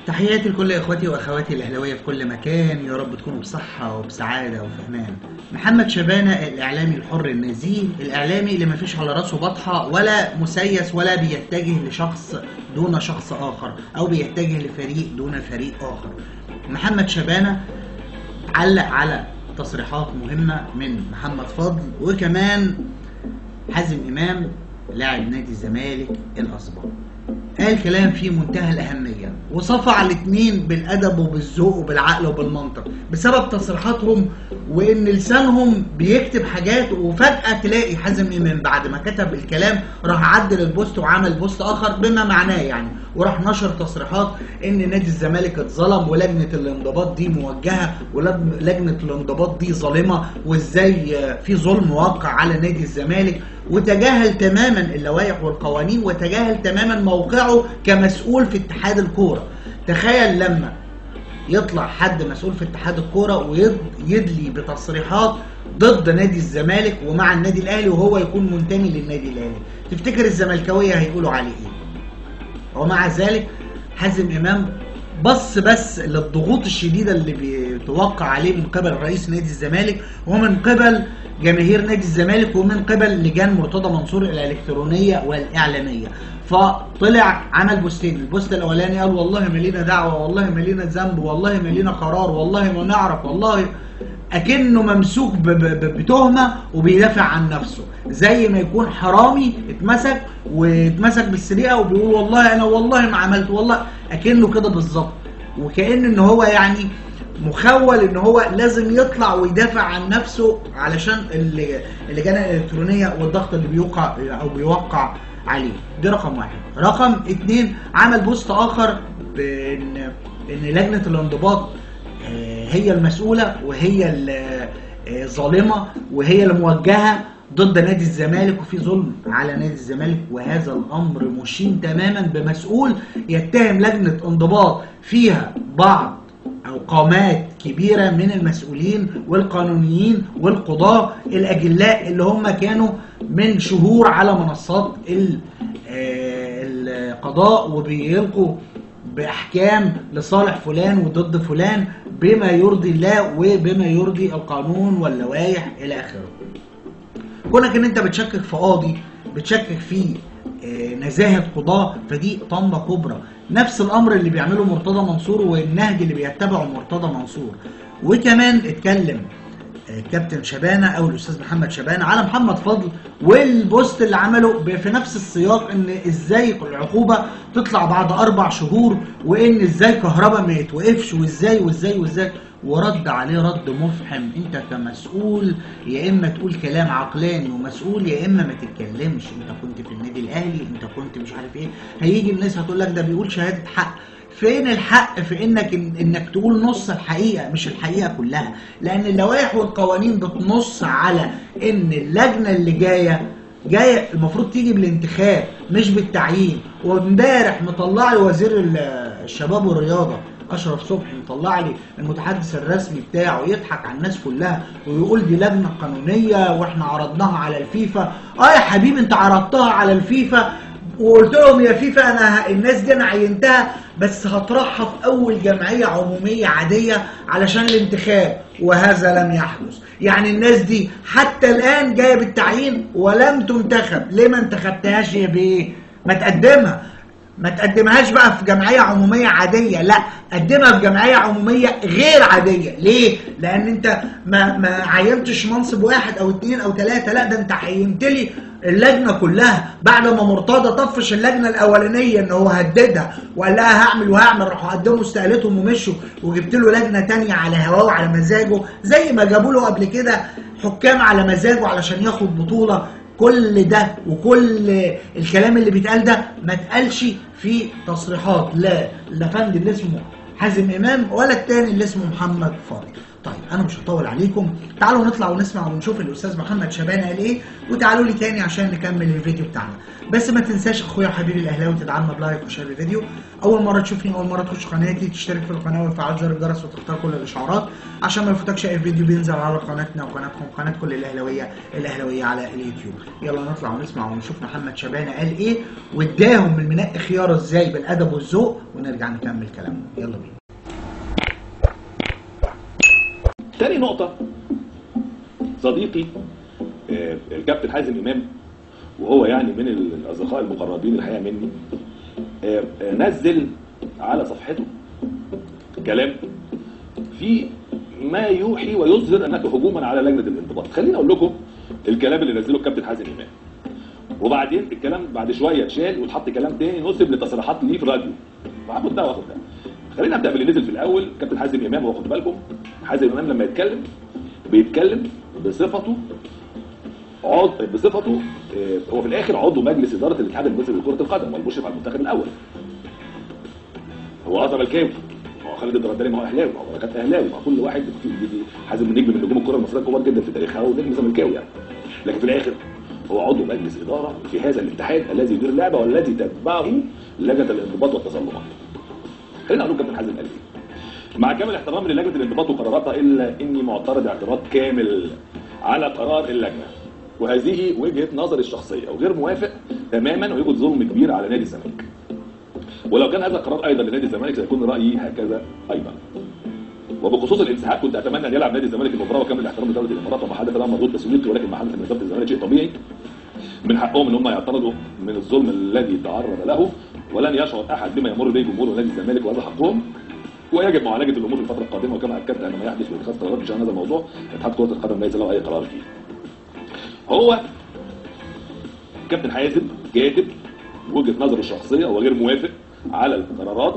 تحياتي لكل اخواتي واخواتي الاهلاويه في كل مكان يا رب تكونوا بصحه وبسعاده وفي امان محمد شبانه الاعلامي الحر النزيه الاعلامي اللي ما فيش على راسه بطحه ولا مسيس ولا بيتجه لشخص دون شخص اخر او بيتجه لفريق دون فريق اخر محمد شبانه علق على تصريحات مهمه من محمد فضل وكمان حازم امام لاعب نادي الزمالك الاسبق قال كلام فيه منتهى الأهمية وصفع الاثنين بالأدب وبالذوق وبالعقل وبالمنطق بسبب تصريحاتهم وإن لسانهم بيكتب حاجات وفجأة تلاقي حازم إمام بعد ما كتب الكلام راح عدل البوست وعمل بوست آخر بما معناه يعني وراح نشر تصريحات إن نادي الزمالك اتظلم ولجنة الانضباط دي موجهة ولجنة الانضباط دي ظالمة وإزاي في ظلم واقع على نادي الزمالك وتجاهل تماما اللوائح والقوانين وتجاهل تماما موقعه كمسؤول في اتحاد الكوره تخيل لما يطلع حد مسؤول في اتحاد الكوره ويدلي بتصريحات ضد نادي الزمالك ومع النادي الاهلي وهو يكون منتمي للنادي الاهلي تفتكر الزملكاويه هيقولوا عليه ايه ومع ذلك حازم امام بص بس للضغوط الشديده اللي بيتوقع عليه من قبل رئيس نادي الزمالك ومن قبل جماهير نادي الزمالك ومن قبل لجان مرتضى منصور الالكترونيه والاعلاميه فطلع عمل بوستين البوست الاولاني قال والله ما لينا دعوه والله ما لينا ذنب والله ما لينا قرار والله ما نعرف والله اكنه ممسوك بتهمه وبيدافع عن نفسه زي ما يكون حرامي اتمسك واتمسك بالسرقه وبيقول والله انا والله ما عملت والله اكنه كده بالظبط وكان ان هو يعني مخول ان هو لازم يطلع ويدافع عن نفسه علشان اللجان الالكترونيه والضغط اللي بيوقع او بيوقع عليه دي رقم واحد رقم اتنين عمل بوست اخر بان ان لجنه الانضباط هي المسؤوله وهي الظالمه وهي الموجهه ضد نادي الزمالك وفي ظلم على نادي الزمالك وهذا الامر مشين تماما بمسؤول يتهم لجنه انضباط فيها بعض او قامات كبيره من المسؤولين والقانونيين والقضاه الاجلاء اللي هم كانوا من شهور على منصات القضاء وبيلقوا باحكام لصالح فلان وضد فلان بما يرضي الله وبما يرضي القانون واللوائح الى اخره. كونك ان انت بتشكك في قاضي بتشكك في نزاهه قضاه فدي طامه كبرى نفس الامر اللي بيعمله مرتضى منصور والنهج اللي بيتبعه مرتضى منصور وكمان اتكلم كابتن شبانه او الاستاذ محمد شبانه على محمد فضل والبوست اللي عمله في نفس السياق ان ازاي العقوبه تطلع بعد اربع شهور وان ازاي كهرباء ما يتوقفش وازاي وازاي وازاي ورد عليه رد مفحم انت كمسؤول يا اما تقول كلام عقلاني ومسؤول يا اما ما تتكلمش انت كنت في النادي الاهلي انت كنت مش عارف ايه هيجي الناس هتقول لك ده بيقول شهاده حق فين الحق في انك انك تقول نص الحقيقه مش الحقيقه كلها لان اللوائح والقوانين بتنص على ان اللجنه اللي جايه جايه المفروض تيجي بالانتخاب مش بالتعيين وامبارح مطلع لي وزير الشباب والرياضه اشرف صبحي مطلع لي المتحدث الرسمي بتاعه يضحك على الناس كلها ويقول دي لجنه قانونيه واحنا عرضناها على الفيفا اه يا حبيبي انت عرضتها على الفيفا وقلت لهم يا فيفا انا الناس دي انا عينتها بس هطرحها في اول جمعيه عموميه عاديه علشان الانتخاب وهذا لم يحدث يعني الناس دي حتى الان جايه بالتعيين ولم تنتخب ليه ما انتخبتهاش يا بيه ما تقدمها ما تقدمهاش بقى في جمعيه عموميه عاديه لا قدمها في جمعيه عموميه غير عاديه ليه لان انت ما ما عينتش منصب واحد او اتنين او تلاته لا ده انت عينت لي اللجنه كلها بعد ما مرتضى طفش اللجنه الاولانيه ان هو هددها وقال لها هعمل وهعمل راحوا قدموا استقالتهم ومشوا وجبت له لجنه تانية على هواه وعلى مزاجه زي ما جابوا له قبل كده حكام على مزاجه علشان ياخد بطوله كل ده وكل الكلام اللي بيتقال ده ما اتقالش في تصريحات لا الافندي اللي اسمه حازم امام ولا التاني اللي اسمه محمد فاضل طيب انا مش هطول عليكم تعالوا نطلع ونسمع ونشوف الاستاذ محمد شبانه قال ايه وتعالوا لي تاني عشان نكمل الفيديو بتاعنا بس ما تنساش اخويا وحبيبي الاهلاوي تدعمنا بلايك وشير الفيديو اول مره تشوفني اول مره تخش قناتي تشترك في القناه وتفعل زر الجرس وتختار كل الاشعارات عشان ما يفوتكش اي فيديو بينزل على قناتنا وقناتكم قناه كل الاهلاويه الاهلاويه على اليوتيوب يلا نطلع ونسمع ونشوف محمد شبانه قال ايه واداهم من منقي خياره ازاي بالادب والذوق ونرجع نكمل كلامنا يلا بينا تاني نقطة صديقي آه، الكابتن حازم إمام وهو يعني من الأصدقاء المقربين الحقيقة مني آه، آه، نزل على صفحته كلام في ما يوحي ويظهر أنك هجوما على لجنة الانضباط خليني أقول لكم الكلام اللي نزله الكابتن حازم إمام وبعدين الكلام بعد شويه اتشال واتحط كلام تاني نسب لتصريحات ليه في راديو فهاخد ده واخد ده خلينا نبدا باللي نزل في الاول كابتن حازم امام هو خد بالكم حازم امام لما يتكلم بيتكلم بصفته عضو بصفته آه، هو في الاخر عضو مجلس اداره الاتحاد المصري لكره القدم والمشرف على المنتخب الاول هو اه زملكاوي هو خالد الدرداني ما هو اهلاوي ما هو بركات اهلاوي ما كل واحد في في- حازم نجم من نجوم الكره المصريه الكبار جدا في تاريخها ونجم زملكاوي يعني لكن في الاخر هو عضو مجلس اداره في هذا الاتحاد الذي يدير اللعبه والذي تتبعه لجنه الانضباط والتظلمات خلينا اقول كابتن حازم قال ايه مع كامل احترامي للجنه الانضباط وقراراتها الا اني معترض اعتراض كامل على قرار اللجنه وهذه وجهه نظري الشخصيه وغير موافق تماما ويوجد ظلم كبير على نادي الزمالك ولو كان هذا القرار ايضا لنادي الزمالك سيكون رايي هكذا ايضا وبخصوص الانسحاب كنت اتمنى ان يلعب نادي الزمالك المباراه وكامل احترام لدوله الامارات وما حدث لها مردود تسويقي ولكن ما حدث من اداره الزمالك شيء طبيعي من حقهم ان هم يعترضوا من الظلم الذي تعرض له ولن يشعر احد بما يمر به جمهور نادي الزمالك وهذا حقهم ويجب معالجه الامور في الفتره القادمه وكما اكدت ان ما يحدث باتخاذ قرارات بشان هذا الموضوع اتحاد كره القدم ليس له اي قرار فيه. هو كابتن حازم كاتب وجهه نظره الشخصيه وغير موافق على القرارات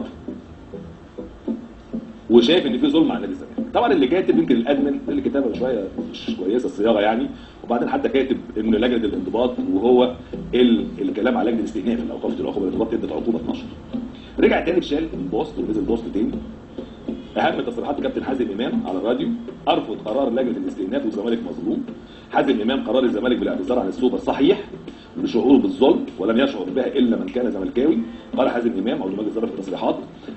وشايف ان في ظلم على نادي الزمالك طبعا اللي كاتب يمكن الادمن اللي كتابه شويه مش كويسه الصياغه يعني وبعدين حتى كاتب ان لجنه الانضباط وهو ال... الكلام على لجنه الاستئناف الاوقاف العقوبه الانضباط ادت عقوبه 12 رجع تاني اتشال البوست ونزل بوست تاني اهم تصريحات كابتن حازم امام على الراديو ارفض قرار لجنه الاستئناف والزمالك مظلوم حازم امام قرار الزمالك بالاعتذار عن السوبر صحيح لشعوره بالظلم ولم يشعر بها الا من كان زملكاوي قال حازم امام عضو مجلس اداره في التصريحات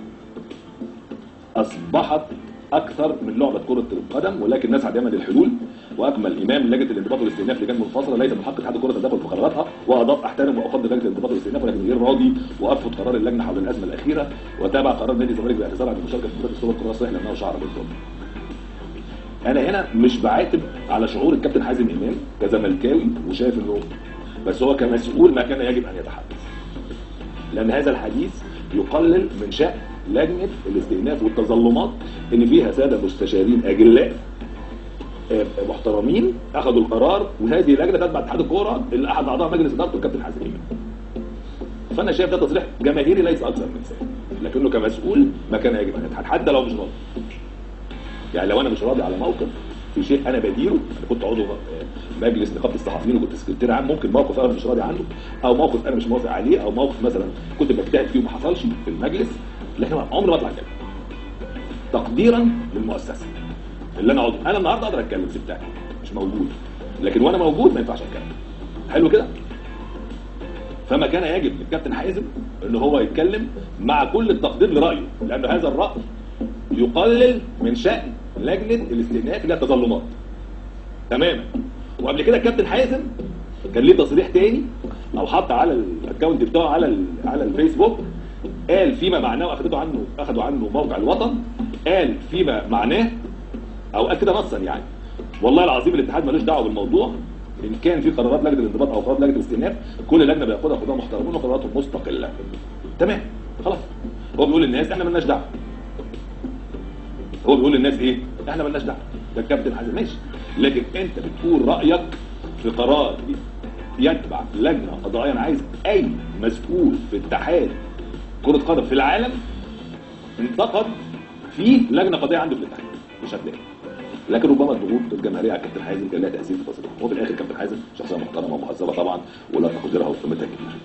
اصبحت اكثر من لعبه كره القدم ولكن نسعى دائما للحلول واكمل امام لجنه الانضباط والاستئناف لجان منفصله ليس من حق اتحاد كره التدخل في قراراتها واضاف احترم وافضل لجنه الانضباط والاستئناف ولكن غير راضي وارفض قرار اللجنه حول الازمه الاخيره وتابع قرار نادي الزمالك بالاعتذار عن المشاركه في بطوله السوبر الكره الصحيح لانه شعر بالظلم. انا هنا مش بعاتب على شعور الكابتن حازم امام كزملكاوي وشايف انه بس هو كمسؤول ما كان يجب ان يتحدث. لان هذا الحديث يقلل من شأن لجنه الاستئناف والتظلمات ان فيها ساده مستشارين اجلاء آه، محترمين اخذوا القرار وهذه لجنه تتبع اتحاد الكوره اللي احد اعضاء مجلس ادارته الكابتن حازم امام. فانا شايف ده تصريح جماهيري ليس اكثر من ذلك لكنه كمسؤول ما كان يجب ان يتحدث حتى لو مش راضي. يعني لو انا مش راضي على موقف في شيء انا بديره انا كنت عضو آه، مجلس نقابه الصحفيين وكنت سكرتير عام ممكن موقف انا مش راضي عنه او موقف انا مش موافق عليه او موقف مثلا كنت بجتهد فيه وما حصلش في المجلس لكن عمري ما اطلع اتكلم تقديرا للمؤسسه اللي انا عضو انا النهارده اقدر اتكلم سبتها مش موجود لكن وانا موجود ما ينفعش اتكلم حلو كده فما كان يجب للكابتن حازم ان هو يتكلم مع كل التقدير لرايه لان هذا الراي يقلل من شان لجنه الاستئناف اللي هي التظلمات تماما وقبل كده الكابتن حازم كان ليه تصريح تاني او حط على الاكونت بتاعه على ال- على الفيسبوك قال فيما معناه واخدته عنه اخدوا عنه موقع الوطن قال فيما معناه او قال كده نصا يعني والله العظيم الاتحاد ملوش دعوه بالموضوع ان كان في قرارات لجنه الانضباط او قرارات لجنه الاستئناف كل لجنه بياخدها قضاه محترمون وقراراتهم مستقله تمام خلاص هو بيقول للناس احنا ملناش دعوه هو بيقول للناس ايه احنا ملناش دعوه ده الكابتن حازم ماشي لكن انت بتقول رايك في قرار يتبع لجنه قضائيه انا عايز اي مسؤول في اتحاد كره قدم في العالم انتقد في لجنه قضائيه عنده في الاتحاد مش هتلاقي لكن ربما الضغوط الجماهيريه على الكابتن حازم كان لها تاثير في تصريحه هو في الاخر كابتن حازم شخصيه محترمه ومهذبه طبعا ولا تقديرها وقيمتها كبيره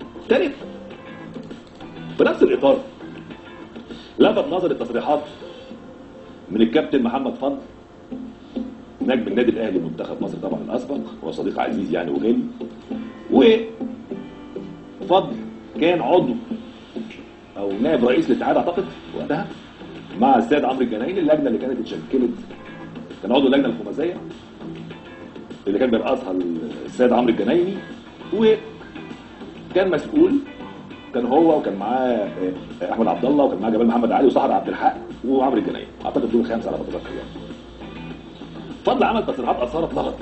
ثالث في نفس الاطار لفت نظر التصريحات من الكابتن محمد فضل نجم النادي الاهلي منتخب مصر طبعا الاسبق هو صديق عزيز يعني وغالي وفضل كان عضو او نائب رئيس الاتحاد اعتقد وقتها مع السيد عمرو الجنايني اللجنه اللي كانت اتشكلت كان عضو اللجنه الخماسيه اللي كان بيرأسها السيد عمرو الجنايني وكان مسؤول كان هو وكان معاه آه، احمد عبد الله وكان معاه جمال محمد علي وصاحب عبد الحق وعمرو الجنايني اعتقد دول خمسه على ما اتذكر يعني فضل عمل تصريحات اثارت لغط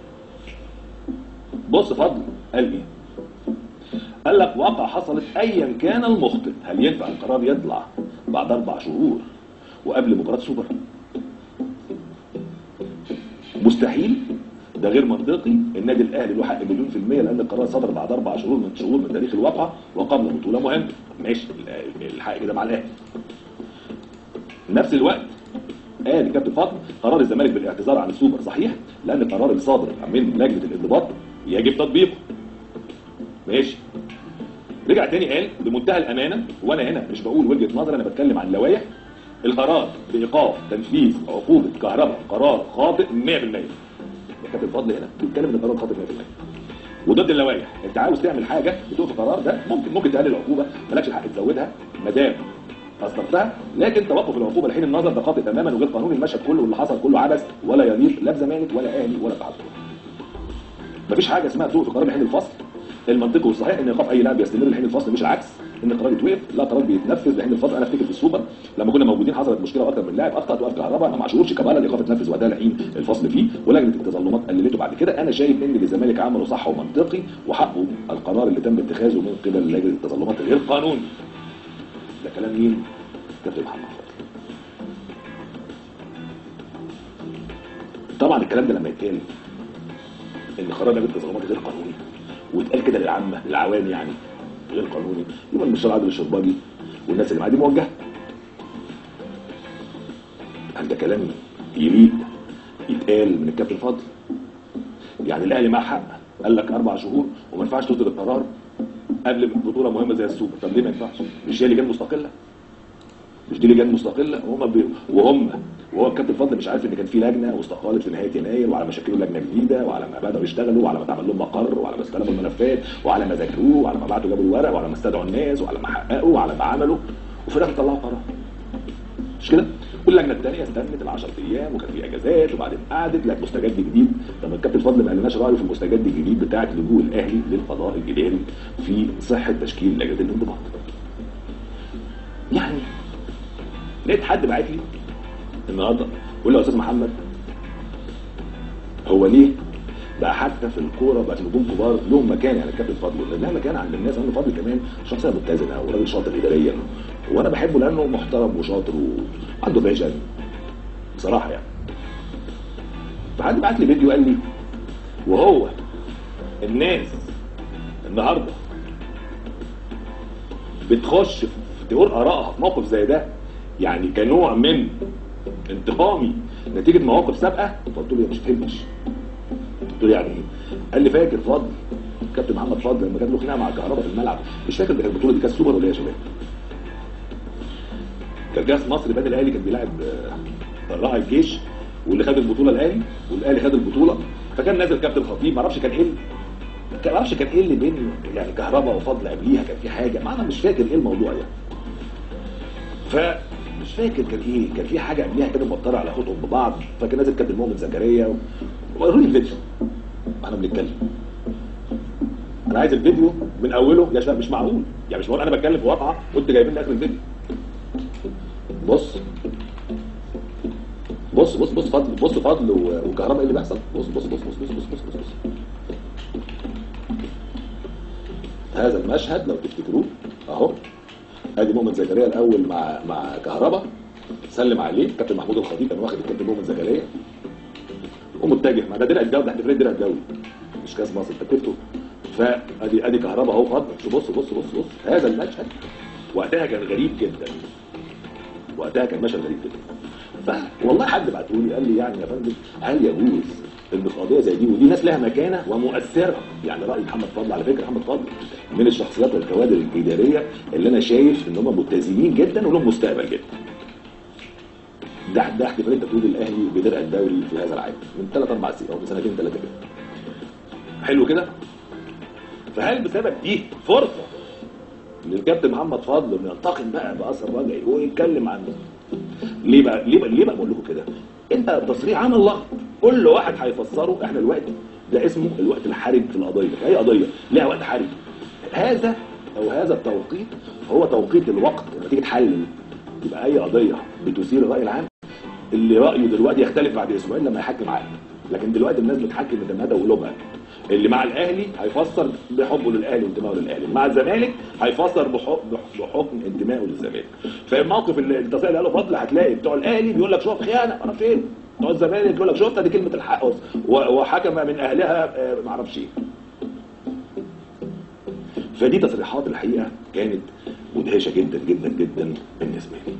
بص فضل قال ايه قال لك واقع حصلت ايا كان المخطئ هل ينفع القرار يطلع بعد اربع شهور وقبل مباراه سوبر مستحيل ده غير منطقي النادي الاهلي له حق مليون في الميه لان القرار صدر بعد اربع شهور من شهور من تاريخ الواقعه وقبل بطوله مهمه ماشي الحق كده مع الاهلي نفس الوقت قال الكابتن فاطمه قرار الزمالك بالاعتذار عن السوبر صحيح لان القرار الصادر من لجنه الانضباط يجب تطبيقه ماشي رجع تاني قال بمنتهى الامانه وانا هنا مش بقول وجهه نظر انا بتكلم عن لوائح القرار بايقاف تنفيذ عقوبه كهرباء قرار خاطئ 100% يا كابتن فضل هنا بيتكلم ان القرار خاطئ 100% وضد اللوائح انت عاوز تعمل حاجه بتقف القرار ده ممكن ممكن تقلل العقوبه مالكش الحق تزودها ما دام اصدرتها لكن توقف العقوبه لحين النظر ده خاطئ تماما وغير قانوني المشهد كله واللي حصل كله عبث ولا يليق لا بزمالك ولا اهلي ولا اتحاد مفيش حاجه اسمها سوء في قرار لحين الفصل المنطقي والصحيح ان ايقاف اي لاعب يستمر لحين الفصل مش العكس ان القرار يتوقف لا قرار بيتنفذ لحين الفصل انا افتكر في السوبر لما كنا موجودين حصلت مشكله واكثر من لاعب اخطا توقف كهرباء ما شهور شيكابالا الايقاف اتنفذ وقتها لحين الفصل فيه ولجنه التظلمات قللته بعد كده انا شايف ان الزمالك عمله صح ومنطقي وحقه القرار اللي تم اتخاذه من قبل لجنه التظلمات غير قانوني ده كلام مين؟ كابتن محمد فضل طبعا الكلام ده لما يتقال ان قرار لجنه التظلمات غير قانوني واتقال كده للعامه للعوام يعني غير قانوني يبقى المستشار عادل الشرباجي والناس اللي معاه دي موجهه هل ده كلام يليق يتقال من الكابتن فضل يعني الاهلي معاه حق قال لك اربع شهور وما ينفعش تصدر القرار قبل بطوله مهمه زي السوبر طب ليه ما ينفعش؟ مش هي لجان مستقله؟ مش دي لجان مستقله وهم بي... وهم وهو الكابتن فضل مش عارف ان كان في لجنه واستقالت في نهايه يناير وعلى ما شكلوا لجنه جديده وعلى ما بداوا يشتغلوا وعلى ما اتعمل لهم مقر وعلى ما استلموا الملفات وعلى ما ذاكروه وعلى ما بعتوا جابوا الورق وعلى ما استدعوا الناس وعلى ما حققوا وعلى ما عملوا وفي الاخر طلعوا قرار مش كده؟ واللجنه الثانيه استنت ال 10 ايام وكان في اجازات وبعدين قعدت لك مستجد جديد طب الكابتن فضل ما قالناش رايه في المستجد الجديد بتاعه لجوء الاهلي للقضاء الاداري في صحه تشكيل لجنه الانضباط. يعني لقيت حد باعت لي النهارده بيقول لي يا استاذ محمد هو ليه بقى حتى في الكوره بقت نجوم كبار لهم مكان يعني الكابتن فضل لها مكان عند الناس لان فضل كمان شخصيه متزنه وراجل شاطر اداريا وانا بحبه لانه محترم وشاطر وعنده فيجن بصراحه يعني فحد بعت لي فيديو قال لي وهو الناس النهارده بتخش في تقول ارائها في موقف زي ده يعني كنوع من انتقامي نتيجه مواقف سابقه فقلت له مش فهمتش قلت له يعني ايه؟ قال لي فاكر فضل كابتن محمد فضل لما كان له خناقه مع الكهرباء في الملعب مش فاكر ده كانت البطوله دي كاس سوبر ولا ايه يا شباب؟ كان كاس مصر بدل الاهلي كان بيلاعب راعي الجيش واللي خد البطوله الاهلي والاهلي خد البطوله فكان نازل كابتن خطيب ما اعرفش كان ايه ما اعرفش كان ايه اللي بين يعني كهرباء وفضل قبليها كان في حاجه ما انا مش فاكر ايه الموضوع يعني فمش فاكر كان ايه كان في حاجه قبليها كده مبطره على خطهم ببعض فكان نازل كابتن مؤمن زكريا وقالوا لي الفيديو احنا بنتكلم انا عايز الفيديو من اوله يا شباب مش معقول يعني مش معقول انا بتكلم في واقعه وانت جايبين لي اخر الفيديو بص بص بص بص فضل بص فضل وكهرباء ايه اللي بيحصل بص بص بص بص بص بص بص بص, بص. هذا المشهد لو تفتكروه اهو ادي مؤمن زكريا الاول مع مع كهرباء سلم عليه كابتن محمود الخطيب كان واخد الكابتن مؤمن زكريا ومتجه مع ده درع الجو ده احنا في درع الدولي مش كاس مصر انت كتبته فادي ادي كهرباء اهو فضل بص بص بص بص هذا المشهد وقتها كان غريب جدا وقتها كان مشهد غريب جدا فوالله حد بعته لي قال لي يعني يا فندم هل يجوز ان في قضيه زي دي ودي ناس لها مكانه ومؤثره يعني راي محمد فضل على فكره محمد فضل من الشخصيات والكوادر الاداريه اللي انا شايف ان هم متزنين جدا ولهم مستقبل جدا ده ده احتفاليه تتويج الاهلي بدرع الدوري في هذا العام من ثلاث اربع سنين او من سنتين ثلاثه كده حلو كده فهل بسبب دي فرصه للكابتن محمد فضل انه ينتقم بقى باثر وجعي ويتكلم عنه ليه بقى ليه بقى ليه بقى بقول لكم كده انت تصريح عن الله كل واحد هيفسره احنا دلوقتي ده اسمه الوقت الحرج في القضيه اي قضيه لها وقت حرج هذا او هذا التوقيت هو توقيت الوقت لما تيجي تحلل يبقى اي قضيه بتثير الراي العام اللي رايه دلوقتي يختلف بعد اسبوعين لما يحكم عقل لكن دلوقتي الناس بتحكم بدمها وقلوبها اللي مع الاهلي هيفسر بحبه للاهلي وانتمائه للاهلي مع الزمالك هيفسر بحب بحكم انتمائه للزمالك فالموقف اللي التصريح اللي قاله فضل هتلاقي بتوع الاهلي بيقول لك شوف خيانه ما اعرفش ايه بتوع الزمالك بيقول لك شفت دي كلمه الحق و- وحكم من اهلها آه، ما اعرفش ايه فدي تصريحات الحقيقه كانت مدهشه جدا جدا جدا بالنسبه لي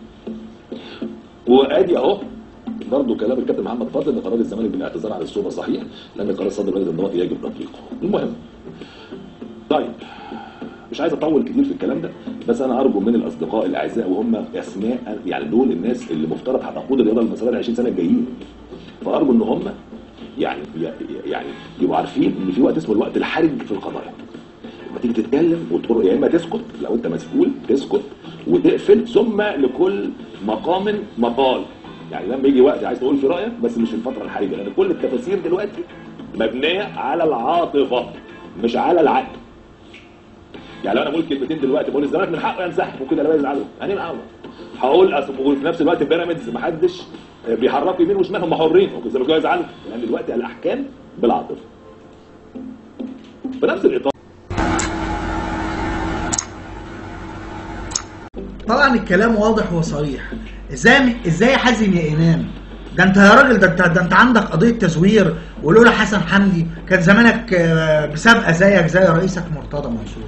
وادي اهو برضه كلام الكابتن محمد فضل ان قرار الزمالك بالاعتذار عن الصوبه صحيح لان قرار صدر الوالد الانضباطي يجب تطبيقه المهم طيب مش عايز اطول كتير في الكلام ده بس انا ارجو من الاصدقاء الاعزاء وهم اسماء يعني دول الناس اللي مفترض هتقود الرياضه المصريه ال 20 سنه الجايين فارجو ان هم يعني يعني يبقوا عارفين ان في وقت اسمه الوقت الحرج في القضايا لما تيجي تتكلم وتقول يا اما تسكت لو انت مسؤول تسكت وتقفل ثم لكل مقام مقال يعني لما يجي وقت عايز تقول في رايك بس مش في الفتره الحرجه لان كل التفاسير دلوقتي مبنيه على العاطفه مش على العقل يعني لو انا بقول كلمتين دلوقتي بقول الزمالك من حقه ينسحب وكده لا يزعلوا انا معاهم هقول أصل وفي نفس الوقت بيراميدز ما حدش بيحركوا يمين وشمال هم حرين ممكن الزمالك يزعلوا لان دلوقتي الاحكام بالعاطفه بنفس الاطار طبعا الكلام واضح وصريح ازاي ازاي يا حازم يا امام ده انت يا راجل ده انت ده انت عندك قضيه تزوير ولولا حسن حمدي كان زمانك آه، بسابقه زيك زي رئيسك مرتضى منصور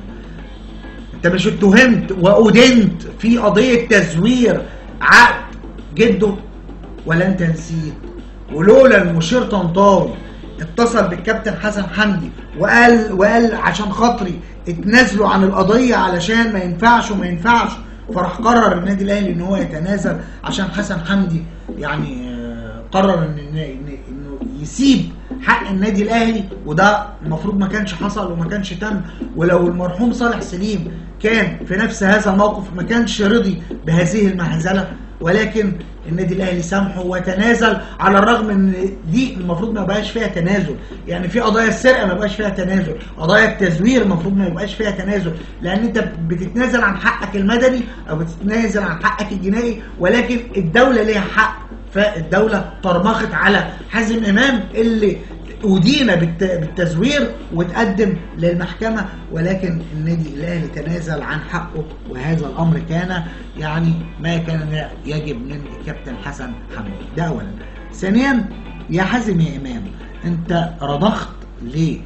انت مش اتهمت وادنت في قضيه تزوير عقد جده ولا انت نسيت ولولا المشير طنطاوي اتصل بالكابتن حسن حمدي وقال وقال عشان خاطري اتنازلوا عن القضيه علشان ما ينفعش وما ينفعش فراح قرر النادي الاهلي ان هو يتنازل عشان حسن حمدي يعني آه، قرر ان إن- إن- انه يسيب حق النادي الاهلي وده المفروض ما كانش حصل وما كانش تم ولو المرحوم صالح سليم كان في نفس هذا الموقف ما كانش رضي بهذه المهزله ولكن النادي الاهلي سامحه وتنازل على الرغم ان دي المفروض ما يبقاش فيها تنازل يعني في قضايا السرقه ما يبقاش فيها تنازل قضايا التزوير المفروض ما يبقاش فيها تنازل لان انت بتتنازل عن حقك المدني او بتتنازل عن حقك الجنائي ولكن الدوله ليها حق فالدوله طرمخت على حازم امام اللي أدين بالت- بالتزوير وتقدم للمحكمة ولكن النادي الأهلي تنازل عن حقه وهذا الأمر كان يعني ما كان يجب من الكابتن حسن حمدي ده أولا ثانيا يا حازم يا إمام أنت رضخت ليه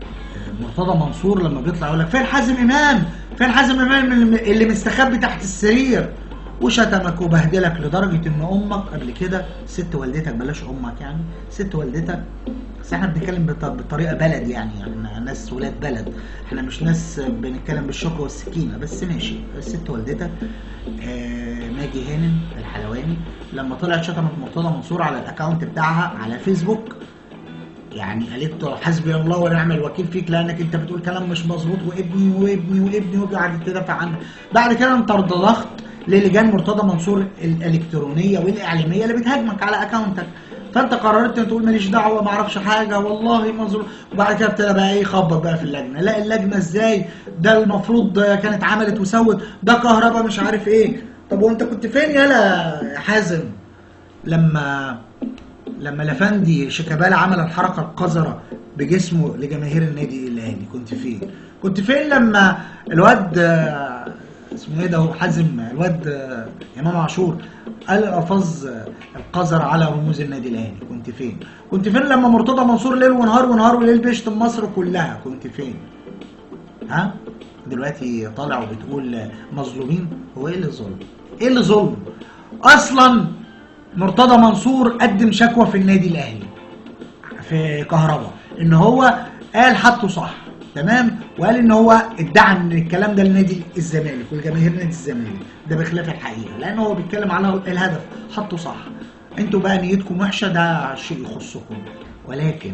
مرتضى منصور لما بيطلع يقول لك فين حازم امام فين حازم امام اللي اللي مستخبي تحت السرير وشتمك وبهدلك لدرجه ان امك قبل كده ست والدتك بلاش امك يعني ست والدتك بس احنا بنتكلم بط- بطريقه بلد يعني يعني ناس ولاد بلد احنا مش ناس بنتكلم بالشوكه والسكينه بس ماشي ست والدتك آه ماجي هانم الحلواني لما طلعت شتمت مرتضى منصور على الاكونت بتاعها على فيسبوك يعني قالت له حسبي الله ونعم الوكيل فيك لانك انت بتقول كلام مش مظبوط وابني وابني وابني وقعدت تدافع عنه بعد كده انت ضغط للجان مرتضى منصور الالكترونيه والاعلاميه اللي بتهاجمك على اكونتك فانت قررت ان تقول ماليش دعوه ما اعرفش حاجه والله مظلوم وبعد كده ابتدى بقى ايه يخبط بقى في اللجنه لا اللجنه ازاي ده المفروض كانت عملت وسوت ده كهرباء مش عارف ايه طب وانت كنت فين يالا يا حازم لما لما لفندي شيكابالا عمل الحركه القذره بجسمه لجماهير النادي الاهلي كنت فين؟ كنت فين لما الواد آه، اسمه ايه ده هو حازم الواد آه، امام عاشور قال الالفاظ آه، القذره على رموز النادي الاهلي كنت فين؟ كنت فين لما مرتضى منصور ليل ونهار ونهار وليل بيشتم مصر كلها كنت فين؟ ها؟ دلوقتي طالع وبتقول مظلومين هو ايه اللي ظلم؟ ايه اللي ظلم؟ اصلا مرتضى منصور قدم شكوى في النادي الاهلي في كهرباء ان هو قال حطه صح تمام وقال ان هو ادعى ان الكلام ده لنادي الزمالك والجماهير نادي الزمالك ده بخلاف الحقيقه لان هو بيتكلم على الهدف حطه صح انتوا بقى نيتكم وحشه ده شيء يخصكم ولكن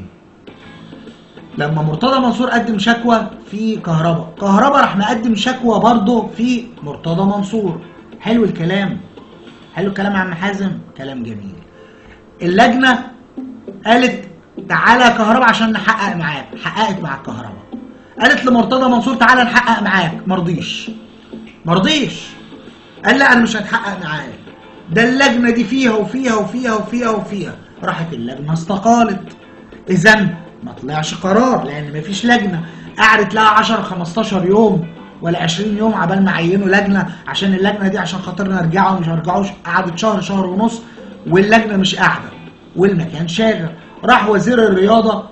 لما مرتضى منصور قدم شكوى في كهرباء كهرباء راح مقدم شكوى برضه في مرتضى منصور حلو الكلام حلو الكلام يا عم حازم كلام جميل اللجنه قالت تعالى يا كهرباء عشان نحقق معاك حققت مع الكهرباء قالت لمرتضى منصور تعالى نحقق معاك مرضيش مرضيش قال لا انا مش هتحقق معاك ده اللجنه دي فيها وفيها وفيها وفيها وفيها راحت اللجنه استقالت اذا ما طلعش قرار لان مفيش لجنه قعدت لها 10 15 يوم ولا 20 يوم عبال ما عينوا لجنه عشان اللجنه دي عشان خاطر نرجعوا ومش هنرجعوش قعدت شهر شهر ونص واللجنه مش قاعده والمكان شاغل راح وزير الرياضه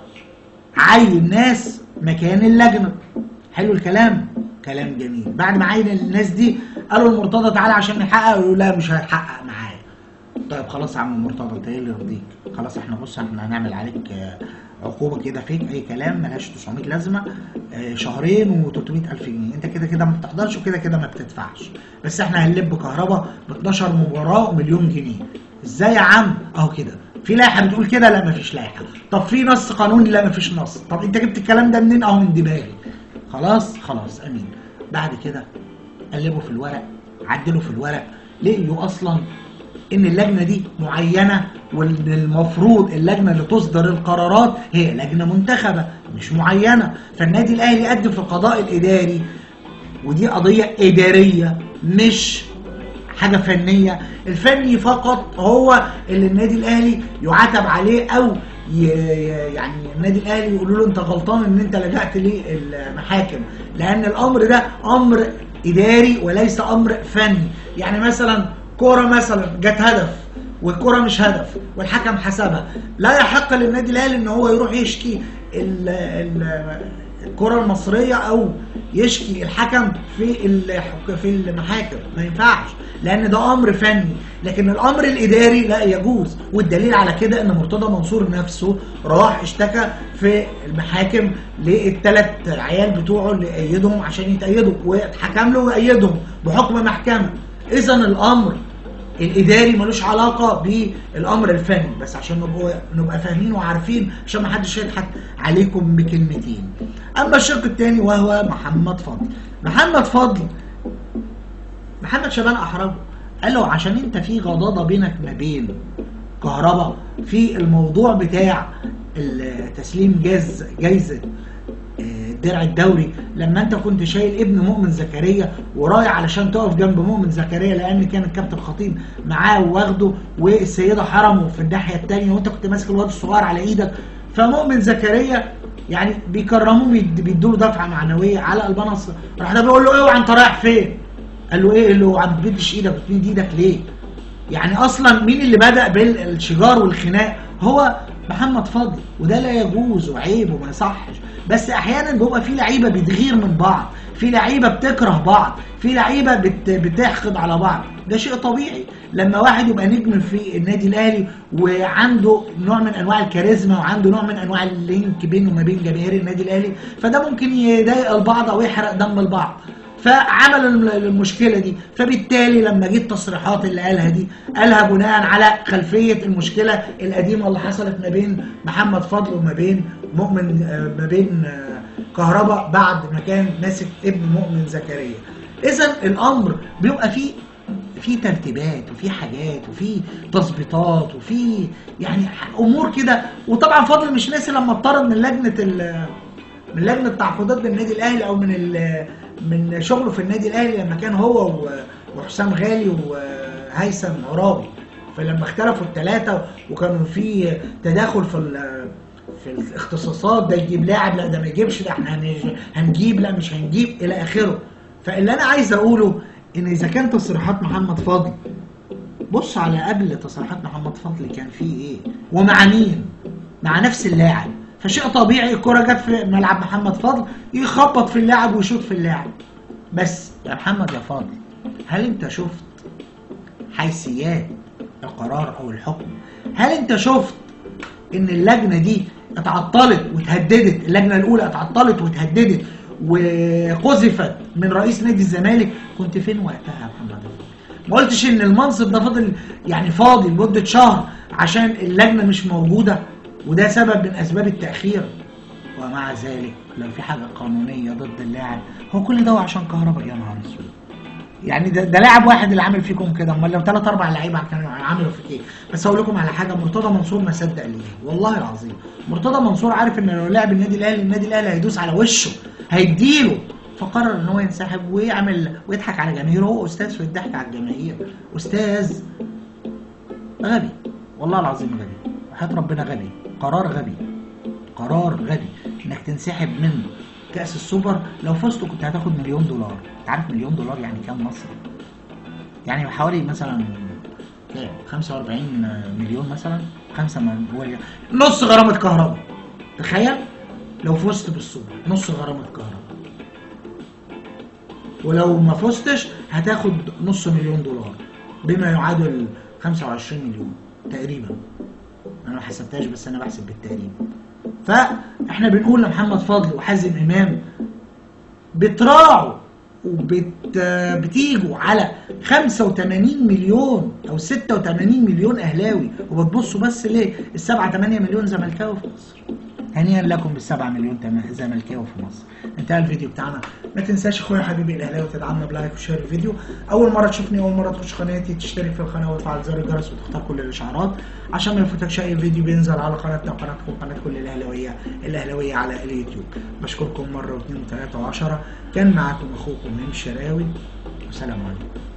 عين ناس مكان اللجنه حلو الكلام كلام جميل بعد ما عين الناس دي قالوا لمرتضى تعالى عشان نحقق يقولوا لا مش هتحقق معايا طيب خلاص يا عم مرتضى انت ايه اللي يرضيك خلاص احنا بص احنا هنعمل عليك آه، عقوبه كده فيك اي كلام ملهاش 900 لازمه آه، شهرين و300 الف جنيه انت كده كده ما بتحضرش وكده كده ما بتدفعش بس احنا هنلب كهرباء ب 12 مباراه ومليون جنيه ازاي يا عم اهو كده في لائحه بتقول كده لا مفيش لائحه طب في نص قانوني لا مفيش نص طب انت جبت الكلام ده منين اهو من دماغي خلاص خلاص امين بعد كده قلبوا في الورق عدلوا في الورق لقيوا اصلا ان اللجنه دي معينه والمفروض اللجنه اللي تصدر القرارات هي لجنه منتخبه مش معينه فالنادي الاهلي قدم في القضاء الاداري ودي قضيه اداريه مش حاجه فنيه الفني فقط هو اللي النادي الاهلي يعاتب عليه او ي- ي- يعني النادي الاهلي يقولوا له انت غلطان ان انت لجأت للمحاكم لان الامر ده امر اداري وليس امر فني يعني مثلا كوره مثلا جت هدف والكرة مش هدف والحكم حسبها لا يحق للنادي الاهلي ان هو يروح يشكي ال- ال- الكرة المصرية او يشكي الحكم في الح- في المحاكم ما ينفعش لان ده امر فني لكن الامر الاداري لا يجوز والدليل على كده ان مرتضى منصور نفسه راح اشتكى في المحاكم للثلاث عيال بتوعه اللي ايدهم عشان يتأيدوا واتحكم له وأيدهم بحكم محكمة اذا الامر الاداري ملوش علاقه بالامر الفني بس عشان نبقى نبقى فاهمين وعارفين عشان ما حدش يضحك عليكم بكلمتين اما الشق الثاني وهو محمد فضل محمد فضل محمد شبان احرجه قال له عشان انت في غضاضه بينك ما بين كهرباء في الموضوع بتاع ال- تسليم جاز جايزه آه، الدرع الدوري لما انت كنت شايل ابن مؤمن زكريا ورايح علشان تقف جنب مؤمن زكريا لان كان الكابتن خطيب معاه واخده والسيده حرمه في الناحيه الثانيه وانت كنت ماسك الواد الصغير على ايدك فمؤمن زكريا يعني بيكرموه بيد- بيدوا له دفعه معنويه على البنص راح ده بيقول له اوعى انت رايح فين؟ قال له ايه قال له عم تمدش ايدك بتمد ايدك ليه؟ يعني اصلا مين اللي بدأ بالشجار والخناق هو محمد فضل وده لا يجوز وعيب وما يصحش بس احيانا بيبقى في لعيبه بتغير من بعض في لعيبه بتكره بعض في لعيبه بت بتحقد على بعض ده شيء طبيعي لما واحد يبقى نجم في النادي الاهلي وعنده نوع من انواع الكاريزما وعنده نوع من انواع اللينك بينه وما بين جماهير النادي الاهلي فده ممكن يضايق البعض او يحرق دم البعض فعمل الم- المشكله دي فبالتالي لما جه التصريحات اللي قالها دي قالها بناء على خلفيه المشكله القديمه اللي حصلت ما بين محمد فضل وما بين مؤمن آه، ما بين آه، كهرباء بعد ما كان ماسك ابن مؤمن زكريا اذا الامر بيبقى فيه في ترتيبات وفي حاجات وفي تظبيطات وفي يعني امور كده وطبعا فضل مش ناسي لما اضطرد من لجنه ال- من لجنه تعاقدات بالنادي الاهلي او من ال- من شغله في النادي الاهلي لما كان هو و- وحسام غالي وهيثم عرابي فلما اختلفوا الثلاثه وكانوا في تداخل في ال- في الاختصاصات ده يجيب لاعب لا ده ما يجيبش ده احنا هن- هنجيب لا مش هنجيب الى اخره فاللي انا عايز اقوله ان اذا كان تصريحات محمد فاضل بص على قبل تصريحات محمد فضل كان فيه ايه ومع مين مع نفس اللاعب فشيء طبيعي الكرة جت في ملعب محمد فضل يخبط في اللاعب ويشوط في اللاعب بس يا محمد يا فاضل هل انت شفت حيثيات القرار او الحكم هل انت شفت ان اللجنة دي اتعطلت وتهددت اللجنه الاولى اتعطلت وتهددت وقذفت من رئيس نادي الزمالك كنت فين وقتها يا محمد ما قلتش ان المنصب ده فاضل يعني فاضي لمده شهر عشان اللجنه مش موجوده وده سبب من اسباب التاخير ومع ذلك لو في حاجه قانونيه ضد اللاعب هو كل ده عشان كهرباء يا نهار اسود يعني ده, ده لاعب واحد اللي عامل فيكم كده امال لو ثلاث اربع لعيبه كانوا عملوا فيك ايه بس اقول لكم على حاجه مرتضى منصور ما صدق ليه والله العظيم مرتضى منصور عارف ان لو لعب النادي الاهلي النادي الاهلي هيدوس على وشه هيديله فقرر ان هو ينسحب ويعمل ويضحك على جماهيره هو استاذ في الضحك على الجماهير استاذ غبي والله العظيم غبي وحياة ربنا غبي قرار غبي قرار غبي انك تنسحب من كأس السوبر لو فزت كنت هتاخد مليون دولار انت عارف مليون دولار يعني كام مصري يعني حوالي مثلا كام 45 مليون مثلا 5 مليون نص غرامة كهرباء تخيل لو فزت بالسوبر نص غرامة كهرباء ولو ما فزتش هتاخد نص مليون دولار بما يعادل 25 مليون تقريبا انا ما حسبتهاش بس انا بحسب بالتقريب فاحنا بنقول لمحمد فضل وحازم امام بتراعوا وبت بتيجوا على 85 مليون او 86 مليون اهلاوي وبتبصوا بس ليه ال 7 8 مليون زملكاوي في مصر هنيئا لكم بالسبعة مليون تم- زملكاوي في مصر انتهى الفيديو بتاعنا ما تنساش اخويا حبيبي الاهلاوي تدعمنا بلايك وشير الفيديو اول مره تشوفني اول مره تخش قناتي تشترك في القناه وتفعل زر الجرس وتختار كل الاشعارات عشان ما يفوتكش اي فيديو بينزل على قناتنا وقناتكم قناه كل الاهلاويه الاهلاويه على اليوتيوب بشكركم مره واثنين وثلاثه وعشره كان معاكم اخوكم هيم شراوي والسلام عليكم